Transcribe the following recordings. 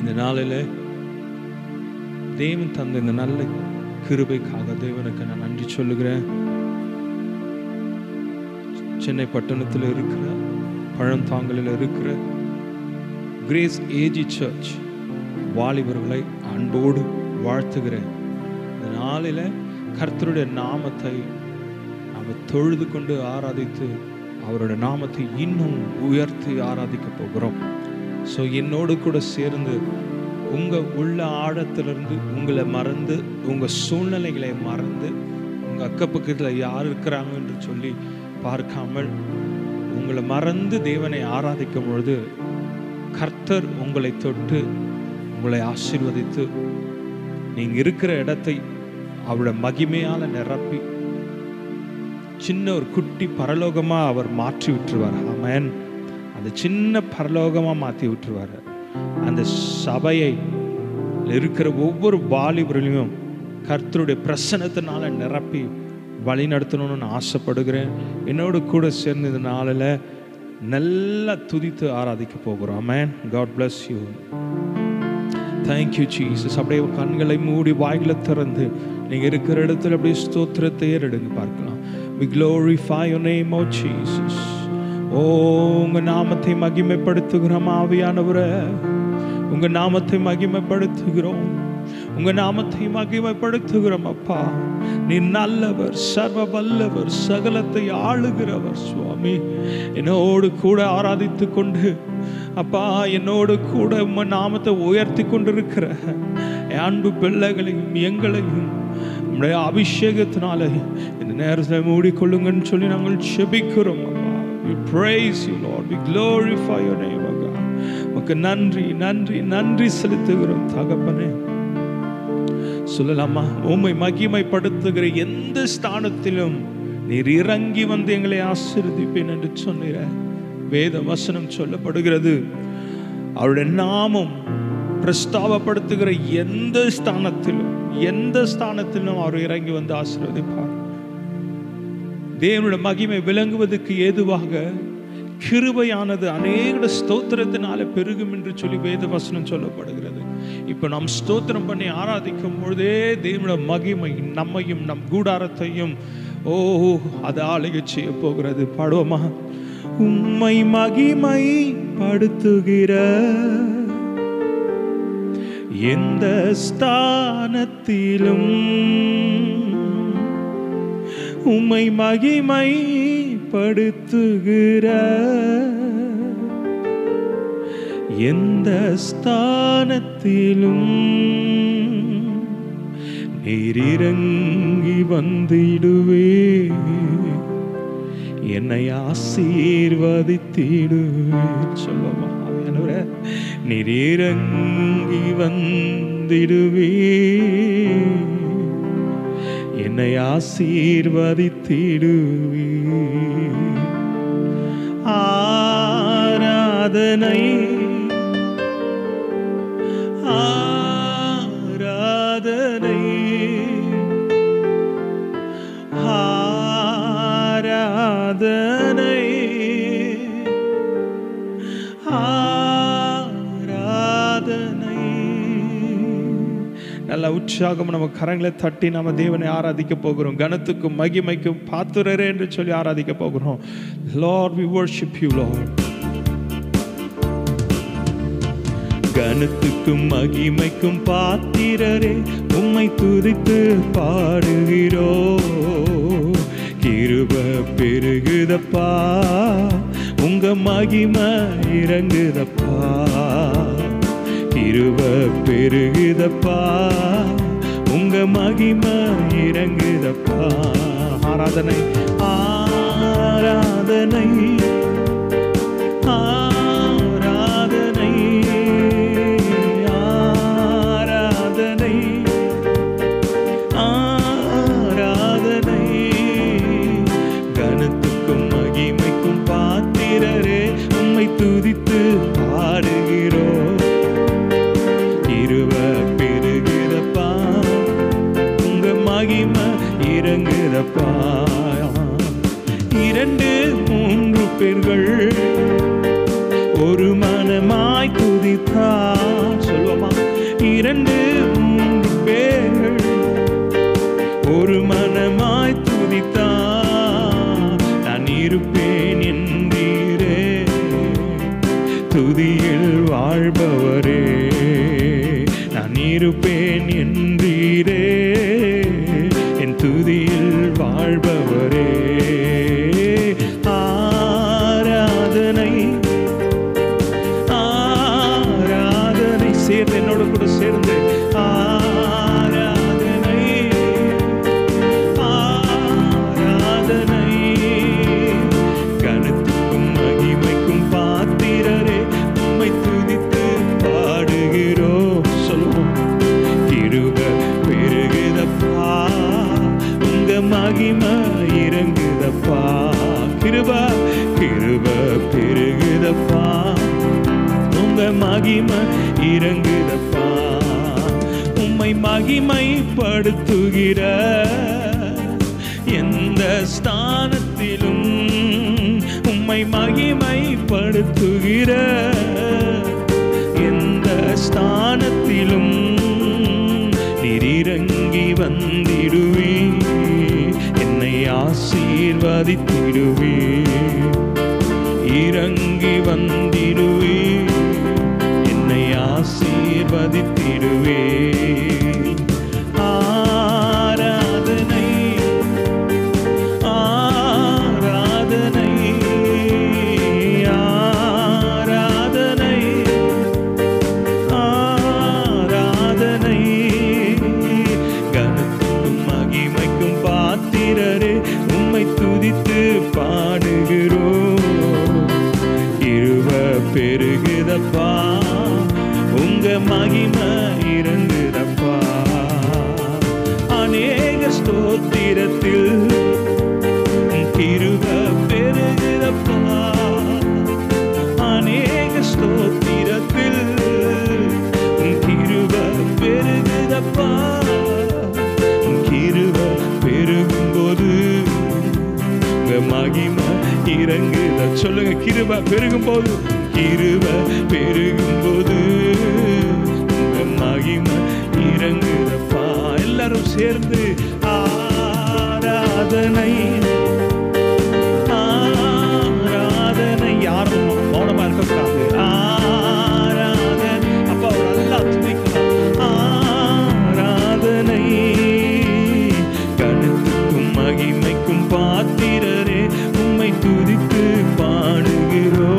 இந்த நாளில் தேவன் தந்த இந்த நல்ல கிருபைக்காக தேவனுக்கு நான் நன்றி சொல்லுகிறேன் சென்னை பட்டணத்தில் இருக்கிற பழந்தாங்கலில் இருக்கிற கிரேஸ் ஏஜி சர்ச் வாலிபர்களை அன்போடு வாழ்த்துகிறேன் இந்த நாளில் கர்த்தருடைய நாமத்தை நாம் தொழுது கொண்டு ஆராதித்து அவருடைய நாமத்தை இன்னும் உயர்த்தி ஆராதிக்க போகிறோம் ஸோ என்னோடு கூட சேர்ந்து உங்கள் உள்ள ஆழத்திலிருந்து உங்களை மறந்து உங்கள் சூழ்நிலைகளை மறந்து உங்கள் அக்கப்பக்கத்தில் யார் இருக்கிறாங்க என்று சொல்லி பார்க்காமல் உங்களை மறந்து தேவனை ஆராதிக்கும் பொழுது கர்த்தர் உங்களை தொட்டு உங்களை ஆசீர்வதித்து நீங்கள் இருக்கிற இடத்தை அவருடைய மகிமையால் நிரப்பி சின்ன ஒரு குட்டி பரலோகமாக அவர் மாற்றி விட்டுருவார் ஆமென் அந்த சின்ன பரலோகமாக மாற்றி விட்டுருவார் அந்த சபையை இருக்கிற ஒவ்வொரு வாலிபர்களையும் கர்த்தருடைய பிரசனத்தினால நிரப்பி வழி நடத்தணும்னு நான் ஆசைப்படுகிறேன் என்னோடு கூட சேர்ந்து இந்த நாளில் நல்லா துதித்து ஆராதிக்க போகிறோம் amen God bless you thank you Jesus அப்படியே கண்களை மூடி வாய்களை திறந்து நீங்கள் இருக்கிற இடத்துல அப்படியே ஸ்தோத்திரத்தை ஏறெடுங்க பார்க்கலாம் we glorify your name oh jesus ஓ உங்க நாமத்தை மகிமைப்படுத்துகிறோம் ஆவியானவரே உங்க நாமத்தை மகிமைப்படுத்துகிறோம் உங்க நாமத்தை மகிமைப்படுத்துகிறோம் அப்பா நீ நல்லவர் சர்வ வல்லவர் சகலத்தை ஆளுகிறவர் சுவாமி என்னோடு கூட ஆராதித்து கொண்டு அப்பா என்னோடு கூட உம்ம நாமத்தை உயர்த்தி கொண்டிருக்கிற என் அன்பு பிள்ளைகளையும் எங்களையும் உம்முடைய அபிஷேகத்தினால இந்த நேரத்தில் மூடிக்கொள்ளுங்கன்னு சொல்லி நாங்கள் செபிக்கிறோம் அப்பா we praise you lord we glorify your name oh god உமக்கு நன்றி நன்றி நன்றி செலுத்துகிறோம் தகப்பனே சொல்லலாமா உம்மை மகிமைப்படுத்துகிற எந்த ஸ்தானத்திலும் நீர் இறங்கி வந்து எங்களை ஆசீர்வதிப்பேன் என்று சொன்னீர வேத வசனம் சொல்லப்படுகிறது அவருடைய நாமம் பிரஸ்தாபப்படுத்துகிற எந்த ஸ்தானத்திலும் எந்த ஸ்தானத்திலும் அவர் இறங்கி வந்து ஆசீர்வதிப்பார் தேவனுடைய மகிமை விளங்குவதற்கு ஏதுவாக கிருபையானது அநேக ஸ்தோத்திரத்தினால பெருகும் என்று சொல்லி வேத வசனம் சொல்லப்படுகிறது இப்போ நாம் ஸ்தோத்திரம் பண்ணி ஆராதிக்கும் பொழுதே தேவனுடைய மகிமை நம்மையும் நம் கூடாரத்தையும் ஓ அது ஆளுகை செய்ய போகிறது பாடுவோமா உம்மை மகிமை படுத்துகிற எந்த ஸ்தானத்திலும் உம்மை மகிமை படுத்துகிற எந்த ஸ்தானத்திலும் நீரிறங்கி வந்திடுவே என்னை ஆசீர்வதித்திடுவே சொல்லுமா ஆவியானவரே நீர் இறங்கி வந்திடுவே என்னை ஆசீர்வதித்திடுவே ஆராதனை ஆராதனை ஆராதனை ஆராதனை நல்ல உற்சாகம் நம்ம கரங்களை தட்டி நம்ம தேவனை ஆராதிக்க போகிறோம் கனத்துக்கும் மகிமைக்கும் பாத்துரரே என்று சொல்லி ஆராதிக்க போகிறோம் Lord we worship you Lord கனத்துக்கும் மகிமைக்கும் பாத்திரரே உம்மை துதித்து பாடுகிறோ கிருப பெருகுதப்பா உங்க மகிமை இறங்குதப்பா கிருப பெருகுதப்பா உங்க மகிமை இறங்குதப்பா ஆராதனை ஆராதனை ஆராதனை ஆராதனை ஆராதனை கனத்துக்கும் மகிமைக்கும் பாத்திரரே உம்மை துதித்து பாடுகிறோம் இருவ பெருகிறப்பா உங்க மகிமை இறங்குதப்பா இரண்டு மூன்று பேர்கள் ஒரு மனமாய் துதித்தார் சொல்லுவோமா இரண்டு மூன்று பேர்கள் ஒரு மனமாய் துதித்தா நான் இருப்பேன் என்றீரே துதியில் வாழ்பவரே நான் இருப்பேன் என்றீரே என் துதியில் வாழ்பவரே ஆராதனை ஆராதனை சேர்ந்து என்னோட கூட சேர்ந்து ஆராதனை ஆராதனை கனத்துக்கும் மகிமைக்கும் பாத்திரரே உம்மை துதித்து பாடுகிறோம் சொல்லுவோம் கிருப பெருகுதப்பா உங்க மகிமை இறங்குதப்பா கிருப கிருப பெருகுதப்பா உங்க மகிமை இறங்குதப்பா உம்மை மகிமைப்படுத்துகிற எந்த ஸ்தானத்திலும் உம்மை மகிமைப்படுத்துகிற எந்த ஸ்தானத்திலும் நீர் இறங்கி வந்திடுவே என்னை ஆசீர்வதித்திடுவே இறங்கி வந்திடுவே என்னை ஆசீர்வதித்திடுவே ஆராதனை ஆராதனை ஆராதனை ஆராதனை கனத்துக்கும் மகிமைக்கும் பாத்திரரே உம்மை துதித்து பாடுகிறோம் இருவ பெருகுதப்பா உங்க மகிமை இறங்குதப்பா அநேக ஸ்தோத்திரத்தில் கிருப பெருகுதப்பா அநேக ஸ்தோத்திரத்தில் கிருப பெருகுதப்பா கிருப பெருகும்போது உங்க மகிமை இறங்குத சொல்லுங்க கிருப பெருகும்போது கிருப பெருகும்போது உங்க மகிமை இறங்குதப்பா எல்லாரும் சேர்ந்து ஆராதனை ஆராதனை யாரும் மௌனமா இருக்கக்கூடாது ஆராதனை அப்பா அவர் நல்லா துதிக்கலாம் ஆராதனை கணத்துக்கும் மகிமைக்கும் பாத்திரரே உம்மை துதித்து பாடுகிறோ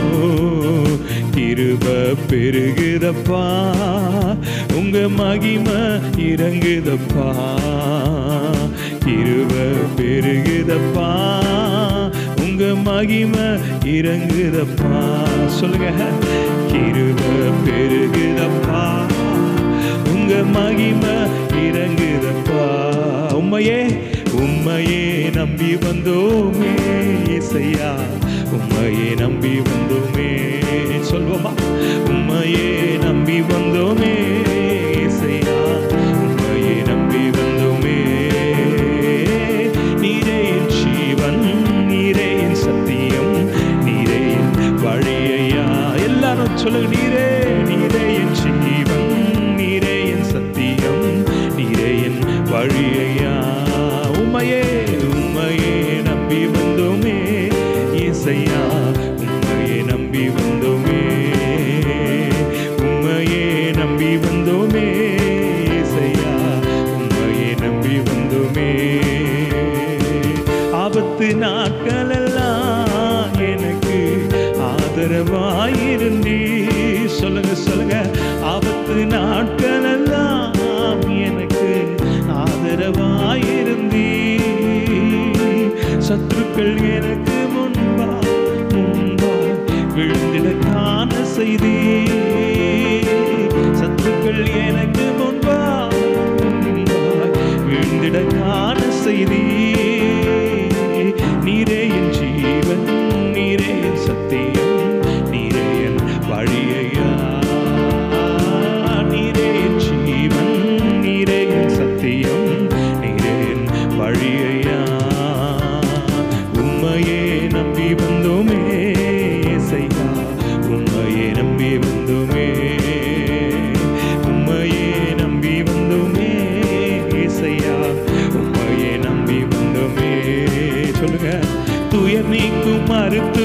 கிருப பெருகுதப்பா உங்க மகிமை இறங்குதப்பா கிருப பெருகுதப்பா உங்க மகிமை இறங்குதப்பா சொல்லுங்க கிருப பெருகுதப்பா உங்க மகிமை இறங்குதப்பா உம்மையே உம்மையே நம்பி வந்தோமே இசையா உம்மையே நம்பி வந்தோமே சொல்வோமா உம்மையே நம்பி வந்தோமே இசையா உம்மையே நம்பி வந்தோமே நீரே என் ஜீவன் நீரே என் சத்தியம் நீரே என் வழியையா எல்லாரும் சொல்லுங்க நீரே நீரே என் ஜீவன் நீரே என் சத்தியம் நீரே என் வழியையா உம்மையே உம்மையே நம்பி வந்தோமே இசையா உம்மையே நம்பி வந்தோமே உம்மையே நம்பி வந்தோமே இசையா உம்மையே நம்பி வந்தோமே ஆபத்து நாட்களெல்லாம் எனக்கு ஆதரவாயிருந்தீ சொல்லுங்க சொல்லுங்க ஆபத்து நாட்களெல்லாம் எனக்கு ஆதரவாயிருந்தீ சத்துருக்கள் எனக்கு முன்பா முன்பா விழுந்திட காண செய்தீ சத்துருக்கள் எனக்கு முன்பா முன்பா விழுந்திட காண செய்தீ நீரே என் ஜீவன் நீரே என் சத்தியம் நீரே என் வழியையா நீரே என் ஜீவன் நீரே என் சத்தியம் நீரே என் வழியையா உம்மையே நம்பி வந்தோமே இசையா உம்மையே நம்பி வந்தோமே உம்மையே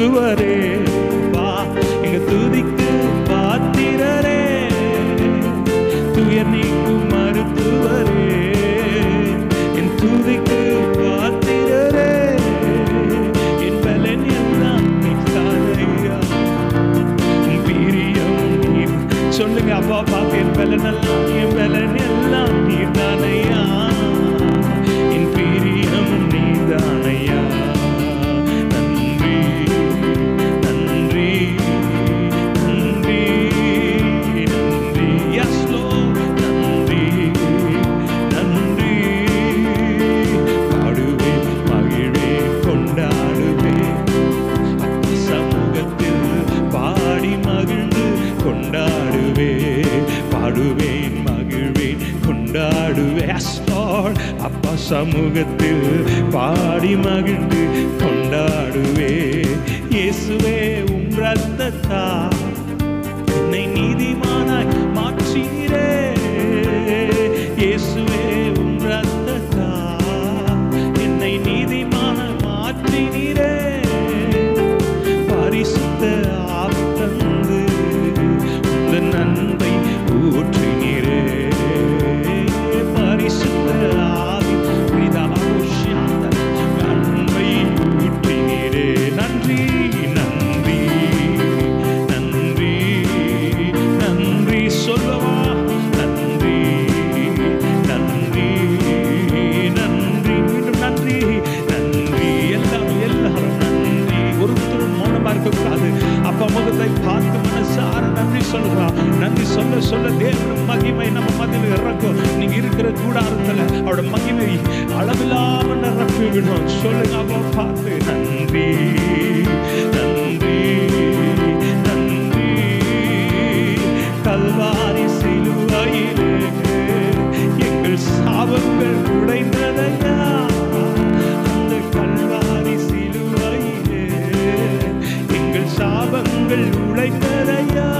மருத்துவரே வா எங்க துதிக்கு பாத்திரரே துயர் நீக்கும் மருத்துவரே என் துதிக்கு பாத்திரரே என் பலன் எல்லாம் நீதானையா உன் பிரியம் நீர் சொல்லுங்க அப்பா பாக்க என் பலன் எல்லாம் என் பலன் எல்லாம் நீர்தானையா என் பிரியம் நீதானையா நன்றி நன்றி நன்றி நன்றி எஸ் நன்றி நன்றி பாடுவே மகிழ்வே கொண்டாடுவே அப்பா சமூகத்தில் பாடி மகிழ்ந்து கொண்டாடுவே பாடுவேன் மகிழ்வேன் கொண்டாடுவே Yes, Lord. அப்பா சமூகத்தில் பாடி மகிழ்ந்து கொண்டாடுவே இயேசுவே உம் ரத்தத்தா என்னை நீதிமானாய் மாற்றீரே இயேசுவே உம் ரத்தத்தா என்னை நீதிமானாய் மாற்றினீரே பரிசுத்த ஆவி தந்து உங்கள் நன்மை ஊற்றினீரே பரிசுத்த ஆவி பிரிதாபுஷ்யாந்த நன்மை ஊற்றினீரே நன்றி நன்றி நன்றி நன்றி சொல்லவா நன்றி நன்றி நன்றி மீண்டும் நன்றி நன்றி எல்லாரும் எல்லாரும் நன்றி ஒருத்தரும் மௌனமா இருக்கக்கூடாது அப்பா முகத்தை பார்த்து மனசார நன்றி சொல்றா நன்றி சொல்ல சொல்ல தேவன மகிமை நம்ம மத்தியில் இறக்கும் நீங்க இருக்கிற கூடாரத்துல அவரோட மகிமை அளவில்லாம நிரப்பி விடும் சொல்லுங்க அப்பா பார்த்து நன்றி நன்றி நன்றி கல்வாரி சிலுவையிலே எங்கள் சாபங்கள் உடைந்ததையா அந்த கல்வாரி சிலுவையிலே எங்கள் சாபங்கள் உடைந்ததையா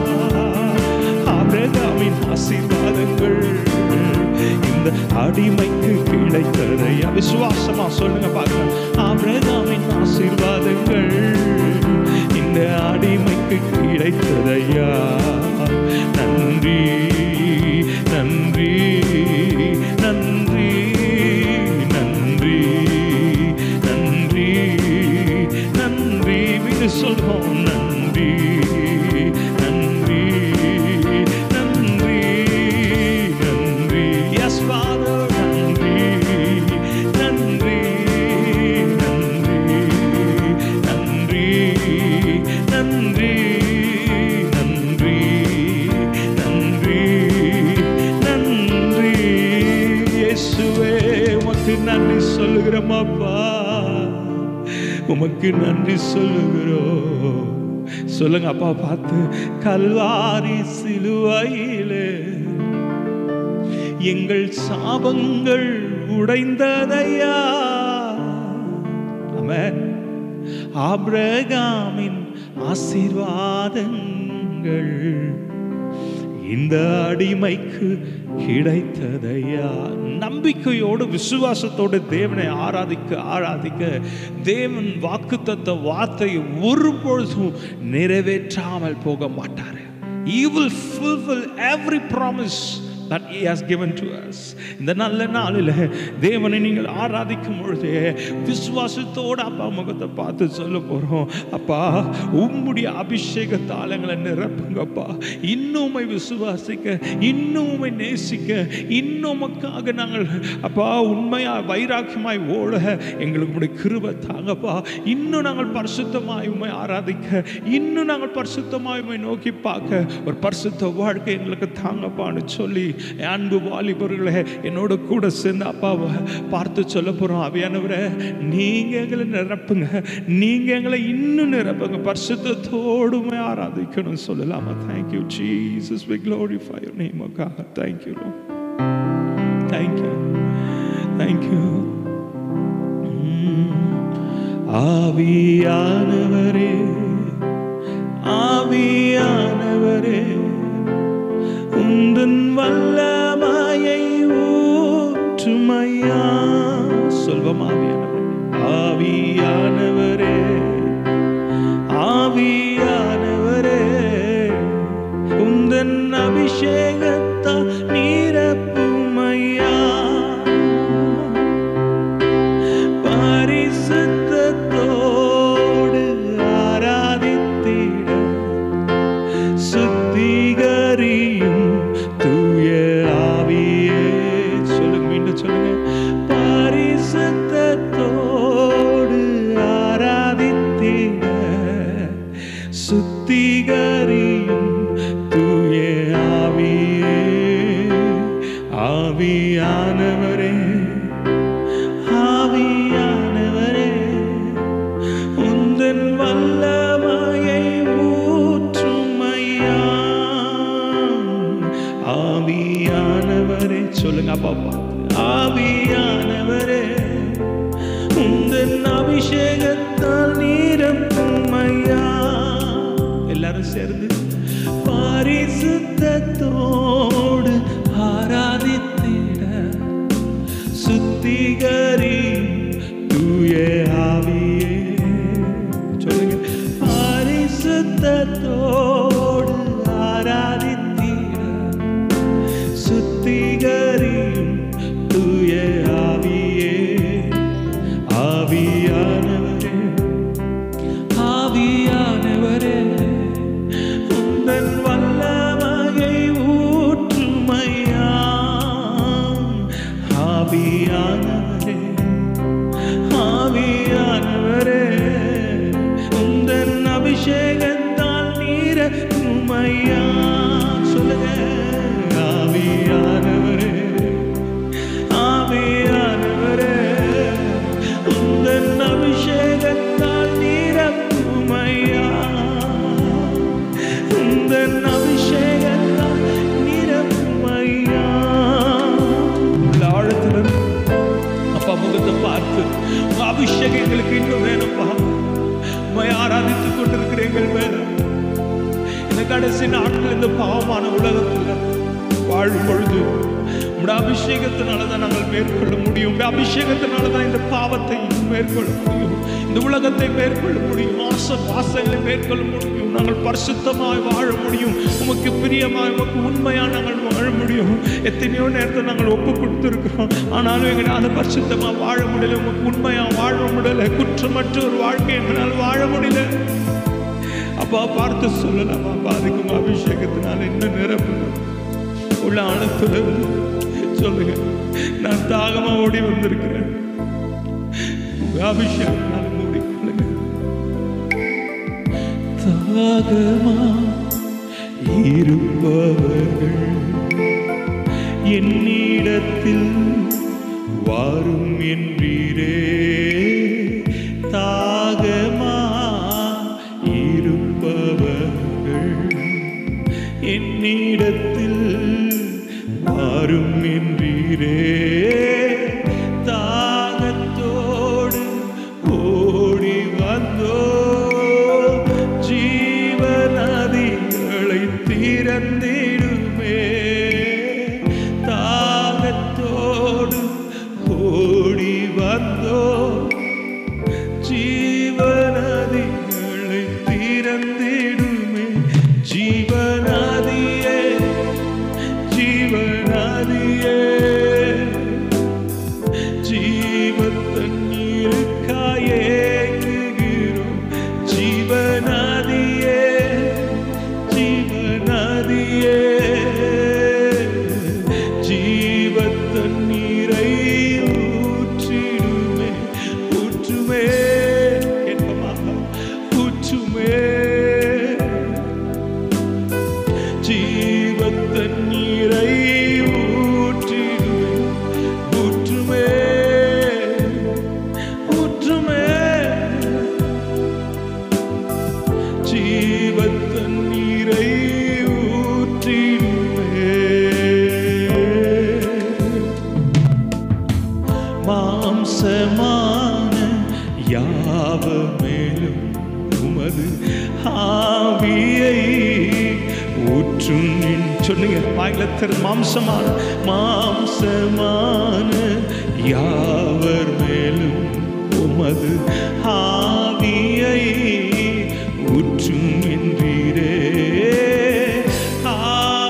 ஆபிரகாமின் ஆசீர்வாதங்கள் இந்த அடிமைக்கு கிடைத்ததையா விசுவாசமா சொல்லுங்க பார்க்கலாம் ஆபிரகாமின் ஆசீர்வாதங்கள் இந்த அடிமைக்கு கிடைத்ததையா நன்றி நன்றி நன்றி நன்றி நன்றி நன்றி மீது சொல்றோம் நன்றி நன்றி நன்றி நன்றி எஸ் ஃபாதர் நன்றி நன்றி நன்றி நன்றி நன்றி நன்றி நன்றி நன்றி இயேசுவே உமக்கு நன்றி சொல்லுகிறோம் அப்பா உமக்கு நன்றி சொல்லுகிறோம் சொல்லுங்க அப்பா பார்த்து கல்வாரி சிலுவையிலே எங்கள் சாபங்கள் உடைந்ததையா ஆமென் ஆபிரகாமின் ஆசீர்வாதங்கள் இந்த அடிமைக்கு கிடைத்ததையா நம்பிக்கையோடு விசுவாசத்தோடு தேவனை ஆராதிக்க ஆராதிக்க தேவன் வாக்குத்தத்த வார்த்தையை ஒருபொழுதும் நிறைவேற்றாமல் போக மாட்டார் He will fulfill every promise that he has given to us இந்த நல்ல நாளில் தேவனை நீங்கள் ஆராதிக்கும் பொழுது விசுவாசத்தோடு அப்பா முகத்தை பார்த்து சொல்ல போகிறோம் அப்பா உம்முடைய அபிஷேக தாளங்களை நிரப்புங்கப்பா இன்னுமை விசுவாசிக்க இன்னுமை நேசிக்க இன்னுமக்காக நாங்கள் அப்பா உண்மையா வைராக்கியமாய் ஓட எங்களுக்கு உடைய கிருபை தாங்கப்பா இன்னும் நாங்கள் பரிசுத்தமாய் உண்மை ஆராதிக்க இன்னும் நாங்கள் பரிசுத்தமாய் உம்மை நோக்கி பார்க்க ஒரு பரிசுத்த வாழ்க்கை எங்களுக்கு தாங்கப்பான்னு சொல்லி என் அன்பு வாலிபர்களே என்னோட கூட சேர்ந்து அப்பாவை பார்த்து சொல்ல போகிறோம் அவையானவரை நீங்கள் எங்களை நிரப்புங்க நீங்கள் எங்களை இன்னும் நிரப்புங்க பரிசுத்தத்தோடுமே ஆராதிக்கணும் சொல்லலாமா thank you Jesus we glorify your name oh God thank you Lord thank you thank you Mm. ஆவியானவரே ஆவியானவரே உந்தன் வல்லமையை ஊற்றுமையா சொல்வம் ஆவியானவரே ஆவியானவரே உந்தன் அபிஷேகத்தால் நீரப்புமையா பரிசுத்தத்தோடு ஆராதித்திட சுத்திகரியும் தூய ஆவியே சொல்லுங்க மீண்டும் சொல்லுங்க பரிசுத்தத்தோடு ஆராதித்திட சுத்திகரியும் தூய ஆவியே ஆவியானவரே ஆவியானவரே உந்தன் வல்லமையை ஊற்றுமையா ஆவியானவரே சொல்லுங்க அப்பா ஆவியானவரே உந்தன் அபிஷேகத்தால் நீரப்புமையா எல்லாரும் சேர்ந்து பாரிசுத்தத்தோடு ஆராதித்திட சுத்திகரி தூய ஆவியே சொல்லுங்க பரிசுத்தத்தோடு ஆராதித்திட சுத்திகரியும் தூய ஆவியே ஆவியானவரே ஆவியானவரே உந்தன் வல்லமையை ஊற்றுமையா ஆவியானவரே ஆவியானவரே உந்தன் அபிஷேகத்தால் நீர உமையா சொல்லுங்க ஆவியானவரே ஆவியானவரே உந்தன் அபிஷேகத்தால் நீரப்புமையா உந்தன் அபிஷேகத்தால் நீரப்புமையா உள்ள ஆழத்திலிருந்து அப்பா முகத்தை பார்த்து உங்க அபிஷேகம் எங்களுக்கு இன்னும் வேணும்ப்பா உண்மை ஆராதித்துக் கொண்டிருக்கிறீர்கள் மேல இந்த கடைசி நாட்கள் இந்த பாவமான உலகத்துல வாழும் பொழுது உடைய அபிஷேகத்தினால தான் நாங்கள் மேற்கொள்ள முடியும் உடைய அபிஷேகத்தினால தான் இந்த பாவத்தை மேற்கொள்ள முடியும் இந்த உலகத்தை மேற்கொள்ள முடியும் ஆச வாசங்களை மேற்கொள்ள முடியும் நாங்கள் பரிசுத்தமாய் வாழ முடியும் உமக்கு பிரியமாய் உமக்கு உண்மையா நாங்கள் வாழ முடியும் எத்தனையோ நேரத்தை நாங்கள் ஒப்பு கொடுத்துருக்கிறோம் ஆனாலும் எங்களால் பரிசுத்தமா வாழ முடியல உமக்கு உண்மையா வாழ முடியல குற்றமற்ற ஒரு வாழ்க்கை எங்களால் வாழ முடியல அப்பா பார்த்து சொல்லலாமா பாதிக்கும் அபிஷேகத்தினால இன்னும் நிரப்புங்க உள்ள ஆழத்துல சொல்லுங்க நான் தாகமா ஓடி வந்திருக்கிறேன் உங்க அபிஷேகத்தினால மூடிக்கொள்ளுங்க தாகமா இருப்பவர்கள் என்னிடத்தில் வாரும் என்றீரே தாகமா இருப்பவர்கள் என்னிடத்தில் வாரும் என்றீரே தாகத்தோடு ஓடி வந்தோ ஜீவநதிகளை திறந்திடுமே தாகத்தோடு ஓடி வந்தோ ஜீவநதிகளை திறந்திடுமே ஜீவநதியே ஜீவநதியே ஜீவத்தண்ணீருக்காயேங்குகிறோம் ஜீவநதியே ஜீவநதியே ஜீவத்தண்ணீரை ஊற்றிடுமே ஊற்றுமே கேட்பமாக ஊற்றுமே ஜீவத்தண்ணீரை ஊற்றிடுமே ஊற்றுமே ஊற்றுமே ஜீவத்தண்ணீரை ஊற்றிடுமே மாம்சமான யாவ மேலும் உமது ஆவியை ஊற்றும் என் சொன்னீங்க வாயில திரு மாம்சமான மாம்சமான யாவர் மேலும் உமது ஆவியை ஊற்றும் என்றீரே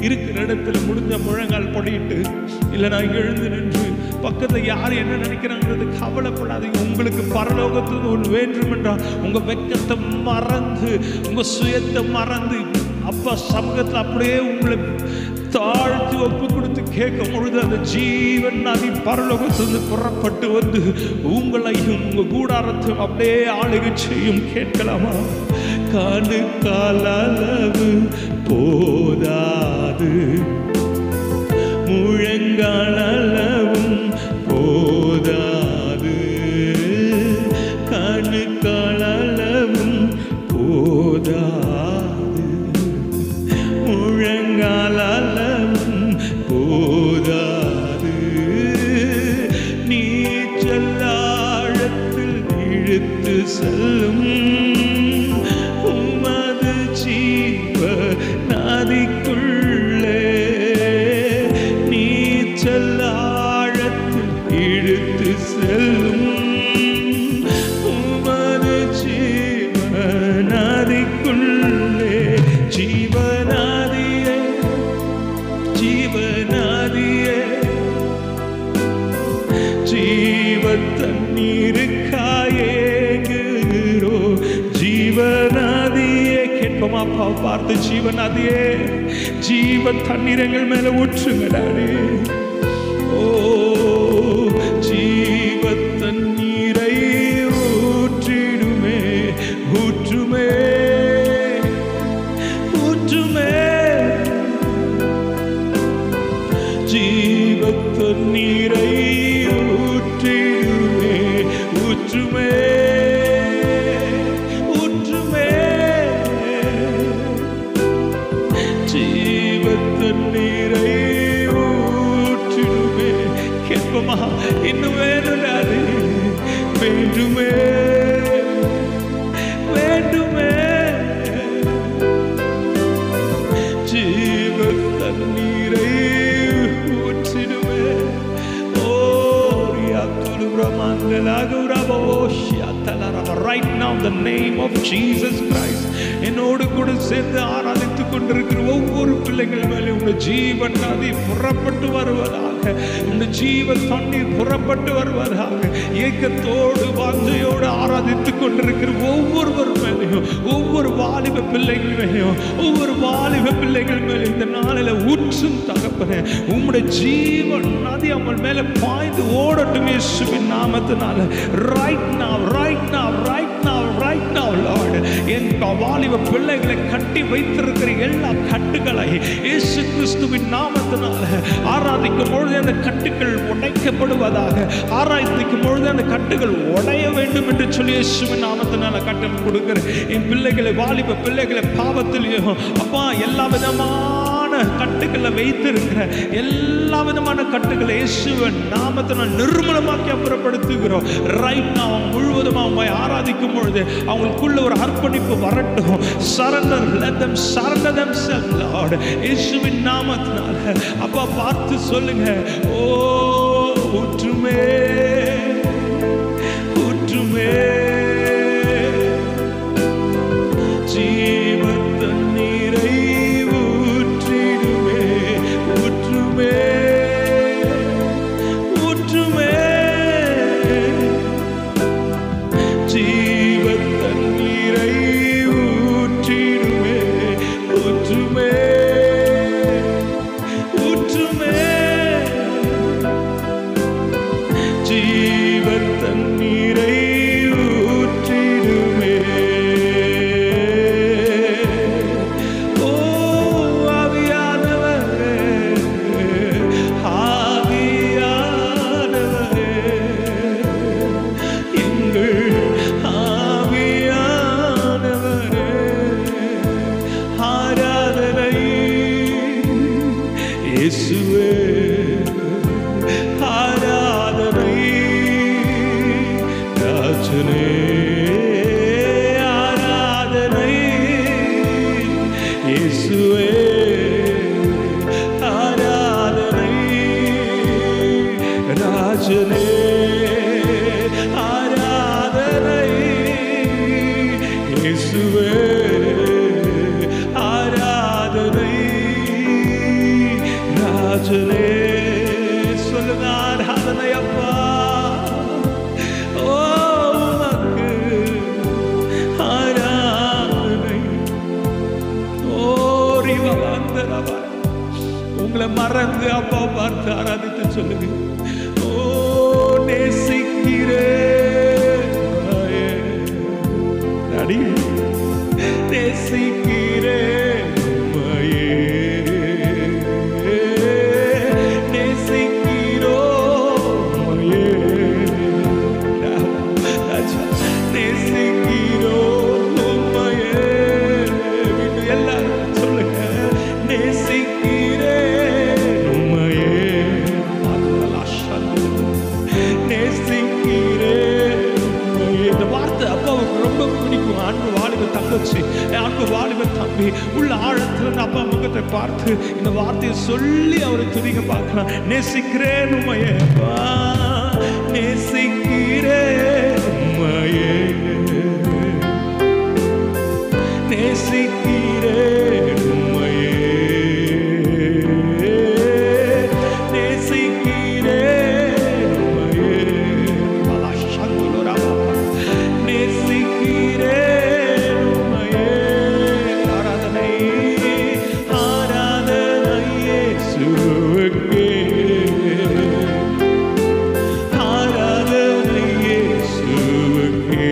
இருக்கிற இடத்துல முடிஞ்ச முழங்கால் படிட்டு இல்லை நான் எழுந்து நின்று பக்கத்துல யார் என்ன நினைக்கிறாங்கிறது கவலைப்படாதீங்க உங்களுக்கு பரலோகத்துக்கு ஒன்று வேண்டும் என்றால் உங்க வெக்கத்தை மறந்து உங்க சுயத்தை மறந்து அப்பா சமூகத்தில் அப்படியே உங்களை தாழ்த்தி ஒப்பு கொடுத்து கேட்கும் பொழுது அந்த ஜீவன் நதி பரலோகத்திலிருந்து புறப்பட்டு வந்து உங்களையும் உங்க கூடாரத்தையும் அப்படியே ஆளுகை செய்யும் கேட்கலாமா காலு காலளவு போதாது முழங்காலளவும் போதாது கணு காலளவும் போதாது முழங்காலளவும் போதாது நீச்சல் ஆழத்தில் இழுத்து செல்லும் உமது ஜீவ நதிக்குள்ளே நீச்சல் ஆழத்தில் இழுத்து செல்லும் உமது ஜீவ நதிக்குள்ளே ஜீவநாதியே ஜீவநாதியே ஜீவ தண்ணீருக்காயேங்குகிறோ ஜீவநதியே கேட்போமா அப்பா பார்த்து ஜீவநதியே ஜீவ தண்ணீர் எங்கள் மேல ஊற்றுங்கடானே ஓ ஜீவ தண்ணீரை ஊற்றிடுமே ஊற்றுமே ஊற்றுமே ஜீவத்த நீரை ஊற்றிடுமே ஊற்றுமே ஊற்றுமே ஜீவத்த நீரை ஊற்றிடுமே கேட்போமா இன்னும் வேணுடாது வேண்டுமே வேண்டுமே ஜீவ தண்ணீரை ஊற்றிடுவே Right now, in the name of Jesus Christ, என்னோடு கூட சேர்ந்து ஆராதித்துக் கொண்டிருக்கிற ஒவ்வொரு பிள்ளைகள் மேலே உங்க ஜீவன் நதி புறப்பட்டு வருவதாக உங்க ஜீவ தண்ணீர் புறப்பட்டு வருவதாக ஏக்கத்தோடு வாஞ்சையோடு ஆராதித்துக் கொண்டிருக்கிற ஒவ்வொருவர் மேலேயும் ஒவ்வொரு வாலிப பிள்ளைகள் மேலேயும் ஒவ்வொரு வாலிப பிள்ளைகள் மேலே இந்த நாளில் ஊற்றும் தகப்பனே உம்முடைய ஜீவன் நதி அவன் மேல பாய்ந்து ஓடட்டும் இயேசுவின் நாமத்தினால right now right now right now right now Lord என் வாலிப பிள்ளைகளை கட்டி வைத்திருக்கிற எல்லா கட்டுகளை இயேசு கிறிஸ்துவின் நாமத்தினால ஆராதிக்கும் பொழுது அந்த கட்டுகள் உடைக்கப்படுவதாக ஆராய்ந்திக்கும் பொழுது அந்த கட்டுகள் உடைய வேண்டும் என்று சொல்லி இயேசுவின் நாமத்தினால கட்டளை கொடுக்கிறேன் என் பிள்ளைகளை வாலிப பிள்ளைகளை பாவத்திலையும் அப்பா எல்லா விதமான கட்டுகளை வைத்திருக்கிற எல்லா விதமான கட்டுகளை இயேசுவின் நாமத்தினால் நிர்மலமாக்கி அப்புறப்படுத்துகிறோம் ரைட் நான் முழுவதும் அவங்க ஆராதிக்கும் பொழுது அவங்களுக்குள்ள ஒரு அர்ப்பணிப்பு வரட்டும் surrender let them surrender themselves lord இயேசுவின் நாமத்தினால அப்பா பார்த்து சொல்லுங்க ஓ ஊற்றுமே ஊற்றுமே ஜீவ தண்ணீரை ஊற்றிடுமே ஊற்றுமே ஊற்றுமே ஜீவ தண்ணீரை ஊற்றிடுமே ஊற்றுமே ஊற்றுமே ஜீவ தண்ணீரை ஊற்றிடுமே ஓ ஆவியானவரே ஆவியானவரே எங்கள் ஆவியானவரே ஆராதனை இயேசுவே ஆராதனை சொல்லுங்க ஓ நேசிக்கிறேன் அடி நேசிக்கிறேன் உம்மையே. நேசிக்கிறோம் உம்மையே. ராஜா, நேசிக்கிறோம் உம்மையே. இன்னும் எல்லாரும் சொல்லுங்க நேசிக்கிறேன் உம்மையே. நேசிக்கிறேன் உம்மையே. இந்த வார்த்தை அப்பாவுக்கு ரொம்ப பிடிக்கும் அன்பு வாலிப தங்கச்சி என் அன்பு வாலிப தம்பி உள்ள ஆழத்துல இருந்து அப்பா முகத்தை பார்த்து இந்த வார்த்தையை சொல்லி அவரை துதிக்க பார்க்கலாம் நேசிக்கிறேன் உமையே அப்பா. நேசிக்கிறேன் உம்மையே நேசிக்கிறேன் உம்மையே நேசிக்கிறேன் உம்மையே பலா சங்குலுரா நேசிக்கிறேன் உம்மையே ஆராதனை ஆராதனை இயேசுவுக்கே ஆராதனை இயேசுவுக்கே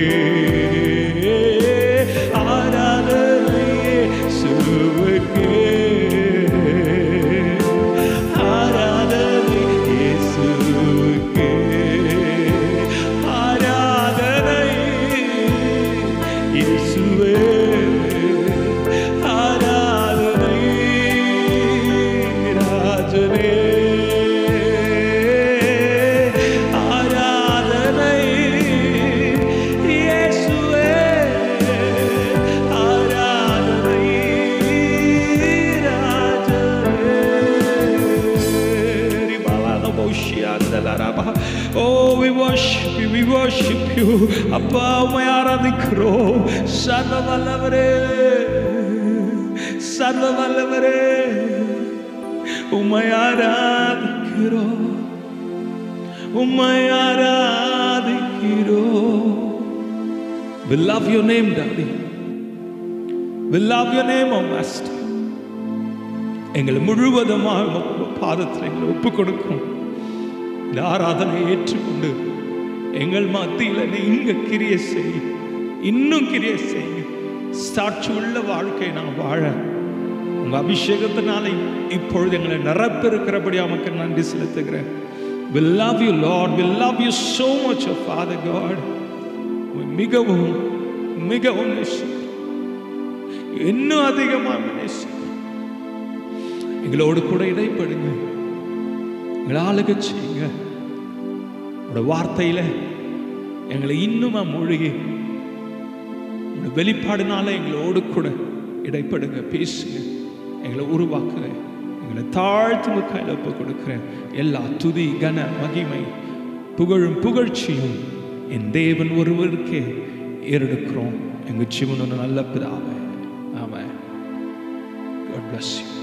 ஆராதனை இயேசுவுக்கே ஆராதனை இயேசுவுக்கே ஆராதனை இயேசுவே ஆராதனை ராஜனே ஆராதனை இயேசுவே ஆராதனை ராஜனே ரிபாலாதபௌஷியாந்தலரபா. Oh, we worship you, we worship you. அப்பா உம்மை ஆராதிக்கிறோம் சர்வ வல்லவரே சர்வ வல்லவரே உம்மை ஆராதிக்கிறோம் உம்மை ஆராதிக்கிறோம் We love your name, Daddy. We love your name, oh Master. எங்களை முழுவதுமாக உங்க பாதத்தில் எங்களை ஒப்பு கொடுக்கும் இந்த ஆராதனை ஏற்றுக்கொண்டு எங்கள் மத்தியில் நீங்க கிரிய செய் இன்னும் கிரிய செய் சாட்சி உள்ள வாழ்க்கை நான் வாழ உங்க அபிஷேகத்தினால இப்பொழுது எங்களை நிரப்பிருக்கிறபடி நமக்கு நன்றி செலுத்துகிறேன் We love you, Lord. We love you so much, oh Father God. உம்மை மிகவும் மிகவும் நேசிக்கிறோம். இன்னும் அதிகமாக நேசிக்கிறோம் எங்களோடு கூட இடைப்படுங்க எங்களை ஆளுக செய்யுங்க உங்களோட வார்த்தையில எங்களை இன்னுமா மூழ்கி உங்களோட வெளிப்பாடுனால எங்களோடு கூட இடைப்படுங்க பேசுங்க எங்களை உருவாக்குங்க எங்களை தாழ்த்து உங்க கையில் ஒப்பு கொடுக்கிறேன் எல்லா துதி கன மகிமை புகழும் புகழ்ச்சியும் என் தேவன் ஒருவருக்கே ஏறெடுக்கிறோம் எங்க ஜீவனோட நல்ல பிதாவே ஆமாம் God bless you.